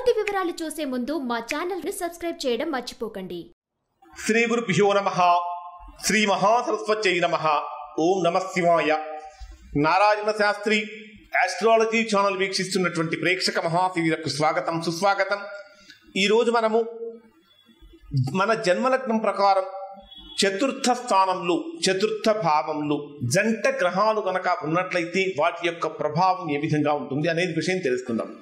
పూర్తి వివరాలు చూసే ముందు మా ఛానల్ ని సబ్స్క్రైబ్ చేయడం మర్చిపోకండి శ్రీ గురుభ్యో నమ శ్రీ మహాసరస్వత్యై నమ ఓం నమ శివాయ నారాయణ శాస్త్రి ఆస్ట్రాలజీ ఛానల్ వీక్షిస్తున్నటువంటి ప్రేక్షక మహాశివులకు స్వాగతం సుస్వాగతం ఈరోజు మనము మన జన్మలగ్నం ప్రకారం చతుర్థ స్థానంలో చతుర్థ భావంలో జంట గ్రహాలు కనుక ఉన్నట్లయితే వాటి యొక్క ప్రభావం ఏ విధంగా ఉంటుంది అనేది విషయం తెలుసుకుందాం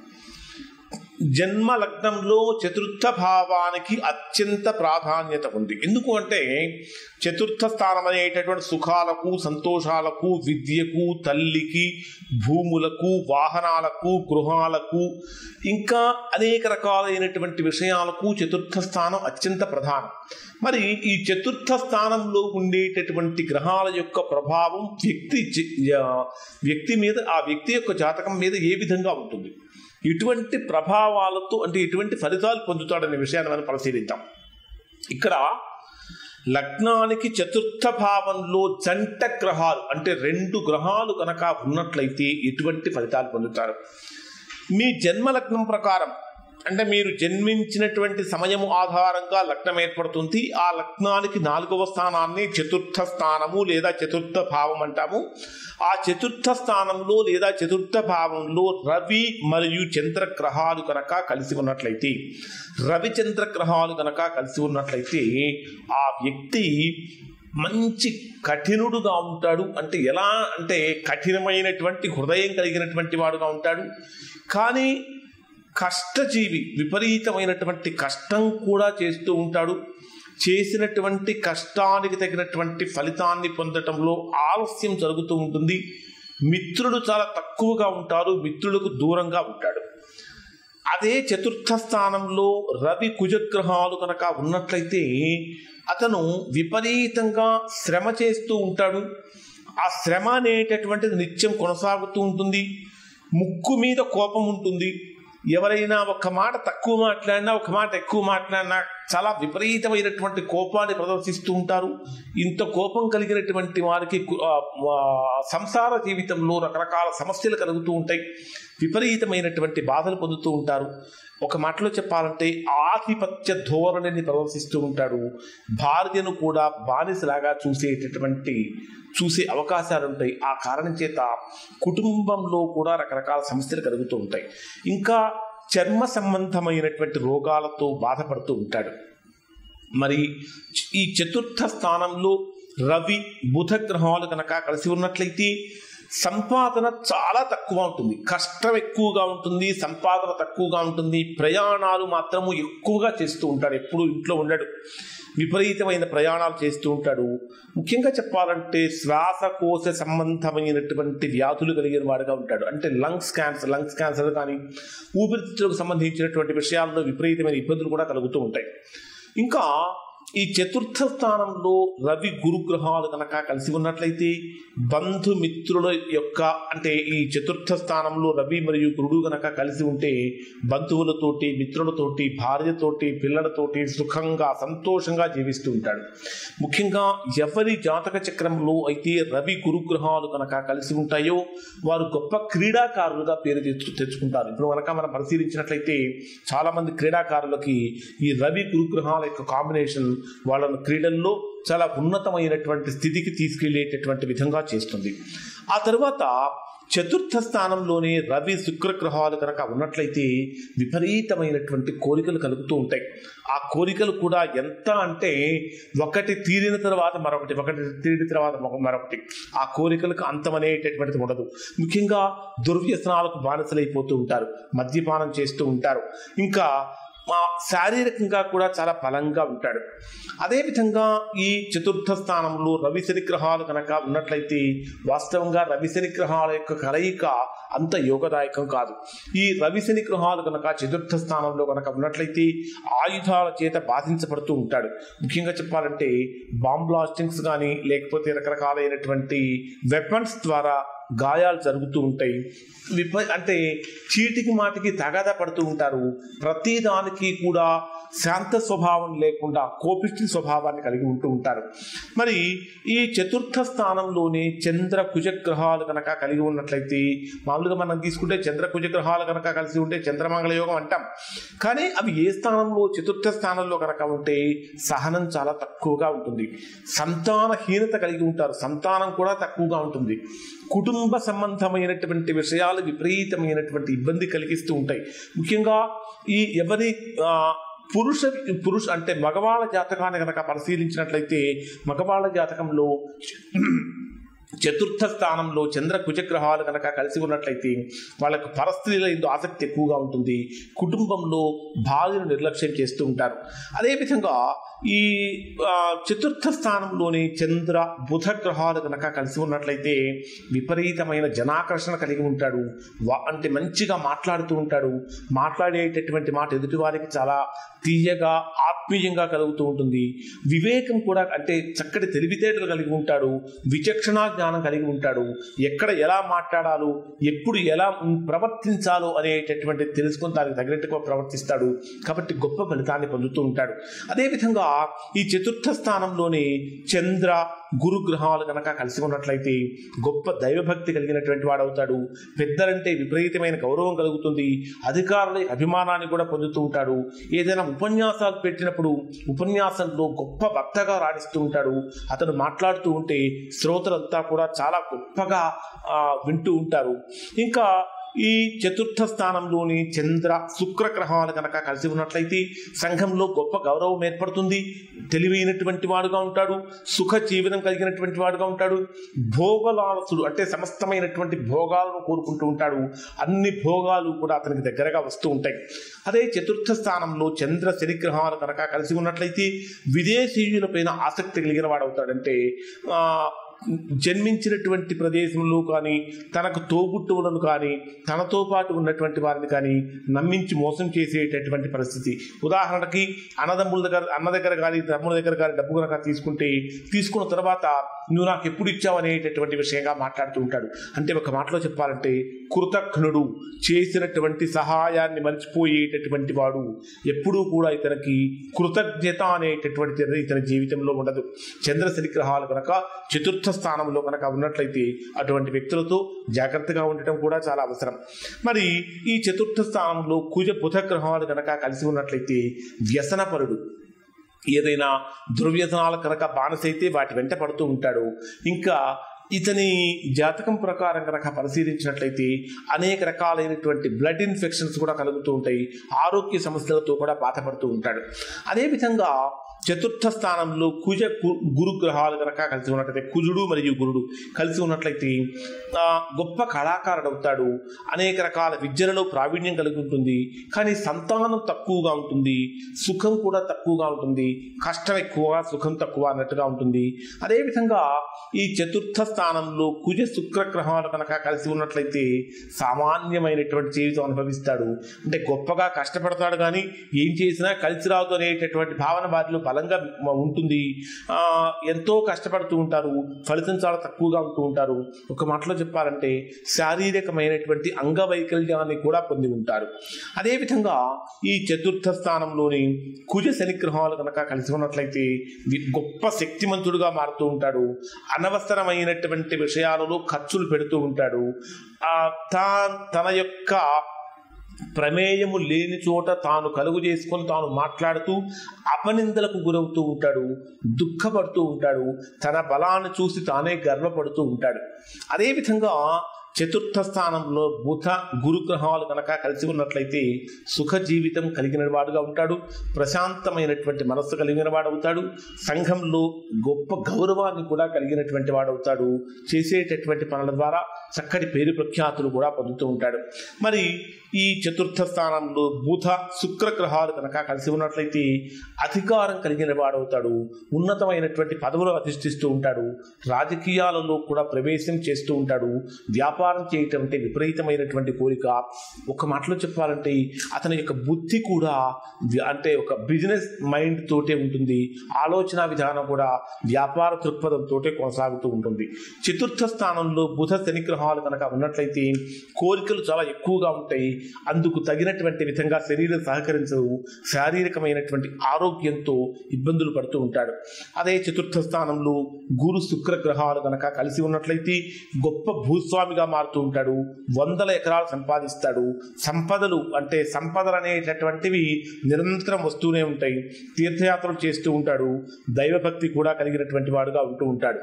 జన్మ లగ్నంలో చతుర్థ భావానికి అత్యంత ప్రాధాన్యత ఉంది ఎందుకు అంటే చతుర్థ స్థానం అనేటటువంటి సుఖాలకు సంతోషాలకు విద్యకు తల్లికి భూములకు వాహనాలకు గృహాలకు ఇంకా అనేక రకాలైనటువంటి విషయాలకు చతుర్థ స్థానం అత్యంత ప్రధానం మరి ఈ చతుర్థ స్థానంలో ఉండేటటువంటి గ్రహాల యొక్క ప్రభావం వ్యక్తి జ- యా- వ్యక్తి మీద ఆ వ్యక్తి యొక్క జాతకం మీద ఏ విధంగా ఉంటుంది ఇటువంటి ప్రభావాలతో అంటే ఎటువంటి ఫలితాలు పొందుతాడనే విషయాన్ని మనం పరిశీలిద్దాం ఇక్కడ లగ్నానికి చతుర్థ భావంలో జంట గ్రహాలు అంటే రెండు గ్రహాలు కనుక ఉన్నట్లయితే ఎటువంటి ఫలితాలు పొందుతారు మీ జన్మ లగ్నం ప్రకారం అంటే మీరు జన్మించినటువంటి సమయము ఆధారంగా లగ్నం ఏర్పడుతుంది ఆ లగ్నానికి నాలుగవ స్థానాన్ని చతుర్థ స్థానము లేదా చతుర్థ భావం అంటాము ఆ చతుర్థ స్థానంలో లేదా చతుర్థ భావంలో రవి మరియు చంద్ర గ్రహాలు కనుక కలిసి ఉన్నట్లయితే రవి చంద్ర గ్రహాలు కనుక కలిసి ఉన్నట్లయితే ఆ వ్యక్తి మంచి కఠినుడుగా ఉంటాడు అంటే ఎలా అంటే కఠినమైనటువంటి హృదయం కలిగినటువంటి వాడుగా ఉంటాడు కానీ కష్టజీవి విపరీతమైనటువంటి కష్టం కూడా చేస్తూ ఉంటాడు చేసినటువంటి కష్టానికి తగినటువంటి ఫలితాన్ని పొందటంలో ఆలస్యం జరుగుతూ ఉంటుంది మిత్రులు చాలా తక్కువగా ఉంటారు మిత్రులకు దూరంగా ఉంటాడు అదే చతుర్థ స్థానంలో రవి కుజగ్రహాలు కనుక ఉన్నట్లయితే అతను విపరీతంగా శ్రమ చేస్తూ ఉంటాడు ఆ శ్రమ అనేటటువంటిది నిత్యం కొనసాగుతూ ఉంటుంది ముక్కు మీద కోపం ఉంటుంది ఎవరైనా ఒక మాట తక్కువ మాట్లాడినా ఒక మాట ఎక్కువ మాట్లాడినా చాలా విపరీతమైనటువంటి కోపాన్ని ప్రదర్శిస్తూ ఉంటారు ఇంత కోపం కలిగినటువంటి వారికి కు- ఆ, ఆ, సంసార జీవితంలో రకరకాల సమస్యలు కలుగుతూ ఉంటాయి విపరీతమైనటువంటి బాధలు పొందుతూ ఉంటారు ఒక మాటలో చెప్పాలంటే ఆధిపత్య ధోరణిని ప్రదర్శిస్తూ ఉంటాడు భార్యను కూడా బానిసలాగా చూసేటటువంటి చూసే అవకాశాలు ఉంటాయి ఆ కారణం చేత కుటుంబంలో కూడా రకరకాల సమస్యలు కలుగుతూ ఉంటాయి ఇంకా చర్మ సంబంధమైనటువంటి రోగాలతో బాధపడుతూ ఉంటాడు మరి ఈ చతుర్థ స్థానంలో రవి బుధ గ్రహాలు కనుక కలిసి ఉన్నట్లయితే సంపాదన చాలా తక్కువ ఉంటుంది కష్టం ఎక్కువగా ఉంటుంది సంపాదన తక్కువగా ఉంటుంది ప్రయాణాలు మాత్రము ఎక్కువగా చేస్తూ ఉంటాడు ఎప్పుడు ఇంట్లో ఉండడు విపరీతమైన ప్రయాణాలు చేస్తూ ఉంటాడు ముఖ్యంగా చెప్పాలంటే శ్వాసకోశ సంబంధమైనటువంటి వ్యాధులు కలిగిన వాడుగా ఉంటాడు అంటే లంగ్స్ క్యాన్సర్ లంగ్స్ క్యాన్సర్ కానీ ఊపిరితిత్తులకు సంబంధించినటువంటి విషయాల్లో విపరీతమైన ఇబ్బందులు కూడా కలుగుతూ ఉంటాయి ఇంకా ఈ చతుర్థ స్థానంలో రవి గురుగ్రహాలు కనుక కలిసి ఉన్నట్లయితే బంధుమిత్రుల యొక్క అంటే ఈ చతుర్థ స్థానంలో రవి మరియు గురుడు కనుక కలిసి ఉంటే బంధువులతోటి మిత్రులతోటి భార్యతోటి పిల్లలతోటి సుఖంగా సంతోషంగా జీవిస్తూ ఉంటాడు ముఖ్యంగా ఎవరి జాతక చక్రంలో అయితే రవి గురుగ్రహాలు కనుక కలిసి ఉంటాయో వారు గొప్ప క్రీడాకారులుగా పేరు తెచ్చు తెచ్చుకుంటారు ఇప్పుడు కనుక మనం పరిశీలించినట్లయితే చాలా మంది క్రీడాకారులకి ఈ రవి గురుగ్రహాల యొక్క కాంబినేషన్ వాళ్ళను క్రీడల్లో చాలా ఉన్నతమైనటువంటి స్థితికి తీసుకెళ్లేటటువంటి విధంగా చేస్తుంది ఆ తర్వాత చతుర్థ స్థానంలోనే రవి శుక్ర గ్రహాలు కనుక ఉన్నట్లయితే విపరీతమైనటువంటి కోరికలు కలుగుతూ ఉంటాయి ఆ కోరికలు కూడా ఎంత అంటే ఒకటి తీరిన తర్వాత మరొకటి ఒకటి తీరిన తర్వాత మరొక- మరొకటి ఆ కోరికలకు అంతం అనేటటువంటిది ఉండదు ముఖ్యంగా దుర్వ్యసనాలకు బానిసలైపోతూ ఉంటారు మద్యపానం చేస్తూ ఉంటారు ఇంకా మా శారీరకంగా కూడా చాలా బలంగా ఉంటాడు అదేవిధంగా ఈ చతుర్థ స్థానంలో రవి శని గ్రహాలు కనుక ఉన్నట్లయితే వాస్తవంగా రవి శని గ్రహాల యొక్క కలయిక అంత యోగదాయకం కాదు ఈ రవి శని గ్రహాలు కనుక చతుర్థ స్థానంలో కనుక ఉన్నట్లయితే ఆయుధాల చేత బాధించబడుతూ ఉంటాడు ముఖ్యంగా చెప్పాలంటే బాంబ్ బ్లాస్టింగ్స్ కానీ లేకపోతే రకరకాలైనటువంటి వెపన్స్ ద్వారా గాయాలు జరుగుతూ ఉంటాయి విప అంటే చీటికి మాటికి తగాద పడుతూ ఉంటారు ప్రతి దానికి కూడా శాంత స్వభావం లేకుండా కోపిష్టి స్వభావాన్ని కలిగి ఉంటూ ఉంటారు మరి ఈ చతుర్థ స్థానంలోని చంద్ర కుజగ్రహాలు కనుక కలిగి ఉన్నట్లయితే మామూలుగా మనం తీసుకుంటే చంద్ర కుజగ్రహాలు కనుక కలిసి ఉంటే చంద్రమంగళ యోగం అంటాం కానీ అవి ఏ స్థానంలో చతుర్థ స్థానంలో కనుక ఉంటే సహనం చాలా తక్కువగా ఉంటుంది సంతానహీనత కలిగి ఉంటారు సంతానం కూడా తక్కువగా ఉంటుంది కుటుంబ సంబంధమైనటువంటి విషయాలు విపరీతమైనటువంటి ఇబ్బంది కలిగిస్తూ ఉంటాయి ముఖ్యంగా ఈ ఎవరి ఆ, పురుష పురుష అంటే మగవాళ్ళ జాతకాన్ని కనుక పరిశీలించినట్లయితే మగవాళ్ళ జాతకంలో చతుర్థ స్థానంలో చంద్ర కుజగ్రహాలు కనుక కలిసి ఉన్నట్లయితే వాళ్ళకు పరిస్థితుల ఎందు ఆసక్తి ఎక్కువగా ఉంటుంది కుటుంబంలో భార్యను నిర్లక్ష్యం చేస్తూ ఉంటారు అదేవిధంగా ఈ ఆ, చతుర్థ స్థానంలోని చంద్ర బుధ గ్రహాలు కనుక కలిసి ఉన్నట్లయితే విపరీతమైన జనాకర్షణ కలిగి ఉంటాడు వా- అంటే మంచిగా మాట్లాడుతూ ఉంటాడు మాట్లాడేటటువంటి మాట ఎదుటి వారికి చాలా తీయగా ఆత్మీయంగా కలుగుతూ ఉంటుంది వివేకం కూడా అంటే చక్కటి తెలివితేటలు కలిగి ఉంటాడు విచక్షణా జ్ఞానం కలిగి ఉంటాడు ఎక్కడ ఎలా మాట్లాడాలో ఎప్పుడు ఎలా ఉం- ప్రవర్తించాలో అనేటటువంటి తెలుసుకొని దానికి తగినట్టుగా ప్రవర్తిస్తాడు కాబట్టి గొప్ప ఫలితాన్ని పొందుతూ ఉంటాడు అదేవిధంగా ఈ చతుర్థ స్థానంలోని చంద్ర గురు గ్రహాలు కనుక కలిసి ఉన్నట్లయితే గొప్ప దైవభక్తి కలిగినటువంటి వాడు అవుతాడు పెద్దలంటే విపరీతమైన గౌరవం కలుగుతుంది అధికారుల అభిమానాన్ని కూడా పొందుతూ ఉంటాడు ఏదైనా ఉపన్యాసాలు పెట్టినప్పుడు ఉపన్యాసంలో గొప్ప వక్తగా రాణిస్తూ ఉంటాడు అతను మాట్లాడుతూ ఉంటే శ్రోతలంతా కూడా చాలా గొప్పగా ఆ, వింటూ ఉంటారు ఇంకా ఈ చతుర్థ స్థానంలోని చంద్ర శుక్ర గ్రహాలు కనుక కలిసి ఉన్నట్లయితే సంఘంలో గొప్ప గౌరవం ఏర్పడుతుంది తెలివైనటువంటి వాడుగా ఉంటాడు సుఖ జీవనం కలిగినటువంటి వాడుగా ఉంటాడు భోగలాలసుడు అంటే సమస్తమైనటువంటి భోగాలను కోరుకుంటూ ఉంటాడు అన్ని భోగాలు కూడా అతనికి దగ్గరగా వస్తూ ఉంటాయి అదే చతుర్థ స్థానంలో చంద్ర శని గ్రహాలు కనుక కలిసి ఉన్నట్లయితే విదేశీయులపైన ఆసక్తి కలిగిన వాడవుతాడంటే ఆ, జన్మించినటువంటి ప్రదేశంలో కానీ తనకు తోబుట్టువులను కానీ తనతో పాటు ఉన్నటువంటి వారిని కానీ నమ్మించి మోసం చేసేటటువంటి పరిస్థితి ఉదాహరణకి అన్నదమ్ముల దగ్గర అన్న దగ్గర కానీ తమ్ముల దగ్గర కానీ డబ్బు కనుక తీసుకుంటే తీసుకున్న తర్వాత నువ్వు నాకు ఎప్పుడు ఇచ్చావు అనేటటువంటి విషయంగా మాట్లాడుతూ ఉంటాడు అంటే ఒక మాటలో చెప్పాలంటే కృతజ్ఞుడు చేసినటువంటి సహాయాన్ని మర్చిపోయేటటువంటి వాడు ఎప్పుడూ కూడా ఇతనికి కృతజ్ఞత అనేటటువంటిది ఇతని జీవితంలో ఉండదు చంద్రశని గ్రహాలు కనుక చతుర్థ స్థానంలో కనుక ఉన్నట్లయితే అటువంటి వ్యక్తులతో జాగ్రత్తగా ఉండటం కూడా చాలా అవసరం మరి ఈ చతుర్థ స్థానంలో కుజ బుధ గ్రహాలు కనుక కలిసి ఉన్నట్లయితే వ్యసనపరుడు ఏదైనా దుర్వ్యసనాల కనుక బానిసైతే వాటి వెంట పడుతూ ఉంటాడు ఇంకా ఇతని జాతకం ప్రకారం కనుక పరిశీలించినట్లయితే అనేక రకాలైనటువంటి బ్లడ్ ఇన్ఫెక్షన్స్ కూడా కలుగుతూ ఉంటాయి ఆరోగ్య సమస్యలతో కూడా బాధపడుతూ ఉంటాడు అదేవిధంగా చతుర్థ స్థానంలో కుజ గు- గురు గ్రహాలు కనుక కలిసి ఉన్నట్లయితే కుజుడు మరియు గురుడు కలిసి ఉన్నట్లయితే ఆ, గొప్ప కళాకారుడు అవుతాడు అనేక రకాల విద్యలలో ప్రావీణ్యం కలిగి ఉంటుంది కానీ సంతానం తక్కువగా ఉంటుంది సుఖం కూడా తక్కువగా ఉంటుంది కష్టం ఎక్కువ సుఖం తక్కువ అన్నట్టుగా ఉంటుంది అదేవిధంగా ఈ చతుర్థ స్థానంలో కుజ శుక్ర గ్రహాలు కనుక కలిసి ఉన్నట్లయితే సామాన్యమైనటువంటి జీవితం అనుభవిస్తాడు అంటే గొప్పగా కష్టపడతాడు కానీ ఏం చేసినా కలిసి రాదు అనేటటువంటి భావన వారిలో బలంగా ఉంటుంది ఆ, ఎంతో కష్టపడుతూ ఉంటారు ఫలితం చాలా తక్కువగా ఉంటూ ఉంటారు ఒక మాటలో చెప్పాలంటే శారీరకమైనటువంటి అంగవైకల్యాన్ని కూడా పొంది ఉంటారు అదేవిధంగా ఈ చతుర్థ స్థానంలోని కుజ శని గ్రహాలు కనుక కలిసి ఉన్నట్లయితే వి- గొప్ప శక్తిమంతుడుగా మారుతూ ఉంటాడు అనవసరమైనటువంటి విషయాలలో ఖర్చులు పెడుతూ ఉంటాడు ఆ తా తన యొక్క ప్రమేయము లేని చోట తాను కలుగు చేసుకొని తాను మాట్లాడుతూ అపనిందలకు గురవుతూ ఉంటాడు దుఃఖపడుతూ ఉంటాడు తన బలాన్ని చూసి తానే గర్వపడుతూ ఉంటాడు అదేవిధంగా చతుర్థ స్థానంలో బుధ గురుగ్రహాలు కనుక కలిసి ఉన్నట్లయితే సుఖ జీవితం కలిగిన వాడుగా ఉంటాడు ప్రశాంతమైనటువంటి మనస్సు కలిగిన వాడవుతాడు సంఘంలో గొప్ప గౌరవాన్ని కూడా కలిగినటువంటి వాడవుతాడు చేసేటటువంటి పనుల ద్వారా చక్కటి పేరు ప్రఖ్యాతులు కూడా పొందుతూ ఉంటాడు మరి ఈ చతుర్థ స్థానంలో బుధ శుక్ర గ్రహాలు కనుక కలిసి ఉన్నట్లయితే అధికారం కలిగిన వాడవుతాడు ఉన్నతమైనటువంటి పదవులు అధిష్ఠిస్తూ ఉంటాడు రాజకీయాలలో కూడా ప్రవేశం చేస్తూ ఉంటాడు వ్యాపార వ్యాపారం చేయటం అంటే విపరీతమైనటువంటి కోరిక ఒక మాటలో చెప్పాలంటే అతని యొక్క బుద్ధి కూడా వ్య- అంటే ఒక బిజినెస్ మైండ్ తోటే ఉంటుంది ఆలోచన విధానం కూడా వ్యాపార దృక్పథంతోటే కొనసాగుతూ ఉంటుంది చతుర్థ స్థానంలో బుధ శని గ్రహాలు కనుక ఉన్నట్లయితే కోరికలు చాలా ఎక్కువగా ఉంటాయి అందుకు తగినటువంటి విధంగా శరీరం సహకరించవు శారీరకమైనటువంటి ఆరోగ్యంతో ఇబ్బందులు పడుతూ ఉంటాడు అదే చతుర్థ స్థానంలో గురు శుక్ర గ్రహాలు కనుక కలిసి ఉన్నట్లయితే గొప్ప భూస్వామిగా మారుతూ ఉంటాడు వందల ఎకరాలు సంపాదిస్తాడు సంపదలు అంటే సంపదలు అనేటటువంటివి నిరంతరం వస్తూనే ఉంటాయి తీర్థయాత్రలు చేస్తూ ఉంటాడు దైవభక్తి కూడా కలిగినటువంటి వాడుగా ఉంటూ ఉంటాడు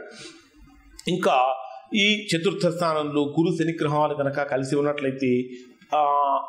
ఇంకా ఈ చతుర్థ స్థానంలో గురు శని గ్రహాలు కనుక కలిసి ఉన్నట్లయితే ఆ,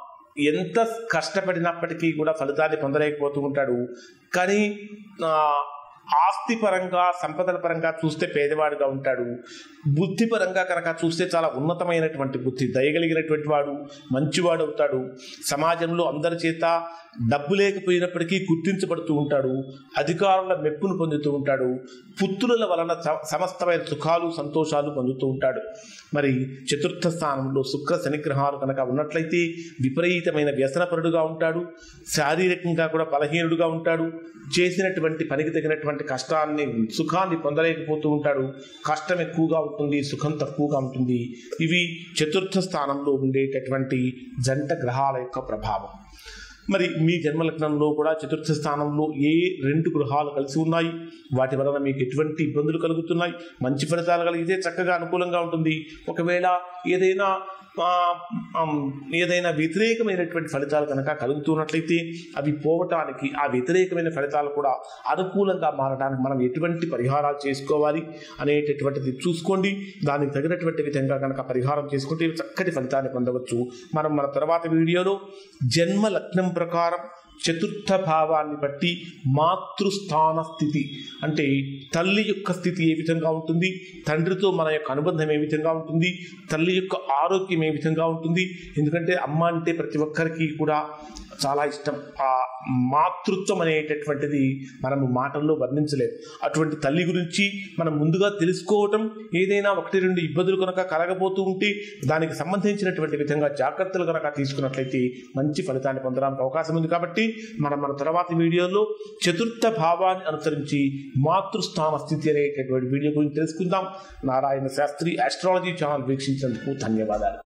ఎంత కష్టపడినప్పటికీ కూడా ఫలితాన్ని పొందలేకపోతూ ఉంటాడు కానీ ఆ, ఆస్తి పరంగా సంపదల పరంగా చూస్తే పేదవాడుగా ఉంటాడు బుద్ధి పరంగా కనుక చూస్తే చాలా ఉన్నతమైనటువంటి బుద్ధి దయగలిగినటువంటి వాడు మంచివాడు అవుతాడు సమాజంలో అందరి చేత డబ్బు లేకపోయినప్పటికీ గుర్తించబడుతూ ఉంటాడు అధికారుల మెప్పును పొందుతూ ఉంటాడు పుత్రుల వలన స- సమస్తమైన సుఖాలు సంతోషాలు పొందుతూ ఉంటాడు మరి చతుర్థ స్థానంలో శుక్ర శని గ్రహాలు కనుక ఉన్నట్లయితే విపరీతమైన వ్యసనపరుడుగా ఉంటాడు శారీరకంగా కూడా బలహీనుడుగా ఉంటాడు చేసినటువంటి పనికి తగినటువంటి కష్టాన్ని సుఖాన్ని పొందలేకపోతూ ఉంటాడు కష్టం ఎక్కువగా ఉంటుంది సుఖం తక్కువగా ఉంటుంది ఇవి చతుర్థ స్థానంలో ఉండేటటువంటి జంట గ్రహాల యొక్క ప్రభావం మరి మీ జన్మలగ్నంలో కూడా చతుర్థ స్థానంలో ఏ రెండు గృహాలు కలిసి ఉన్నాయి వాటి వలన మీకు ఎటువంటి ఇబ్బందులు కలుగుతున్నాయి మంచి ఫలితాలు కలిగితే చక్కగా అనుకూలంగా ఉంటుంది ఒకవేళ ఏదైనా ఆ, ఆమ్, ఏదైనా వ్యతిరేకమైనటువంటి ఫలితాలు కనుక కలుగుతున్నట్లయితే అవి పోవటానికి ఆ వ్యతిరేకమైన ఫలితాలు కూడా అనుకూలంగా మారడానికి మనం ఎటువంటి పరిహారాలు చేసుకోవాలి అనేటటువంటిది చూసుకోండి దానికి తగినటువంటి విధంగా కనుక పరిహారం చేసుకుంటే చక్కటి ఫలితాన్ని పొందవచ్చు మనం మన తర్వాత వీడియోలో జన్మ లగ్నం ప్రకారం చతుర్థ భావాన్ని బట్టి మాతృస్థాన స్థితి అంటే తల్లి యొక్క స్థితి ఏ విధంగా ఉంటుంది తండ్రితో మన యొక్క అనుబంధం ఏ విధంగా ఉంటుంది తల్లి యొక్క ఆరోగ్యం ఏ విధంగా ఉంటుంది ఎందుకంటే అమ్మ అంటే ప్రతి ఒక్కరికి కూడా చాలా ఇష్టం ఆ మాతృత్వం అనేటటువంటిది మనము మాటల్లో వర్ణించలేం అటువంటి తల్లి గురించి మనం ముందుగా తెలుసుకోవటం ఏదైనా ఒకటి రెండు ఇబ్బందులు కనుక కలగబోతూ ఉంటే దానికి సంబంధించినటువంటి విధంగా జాగ్రత్తలు కనుక తీసుకున్నట్లయితే మంచి ఫలితాన్ని పొందడానికి అవకాశం ఉంది కాబట్టి మనం మన తర్వాతి వీడియోలో చతుర్థ భావాన్ని అనుసరించి మాతృస్థాన స్థితి అనేటటువంటి వీడియో గురించి తెలుసుకుందాం నారాయణ శాస్త్రి ఆస్ట్రాలజీ ఛానల్ వీక్షించినందుకు ధన్యవాదాలు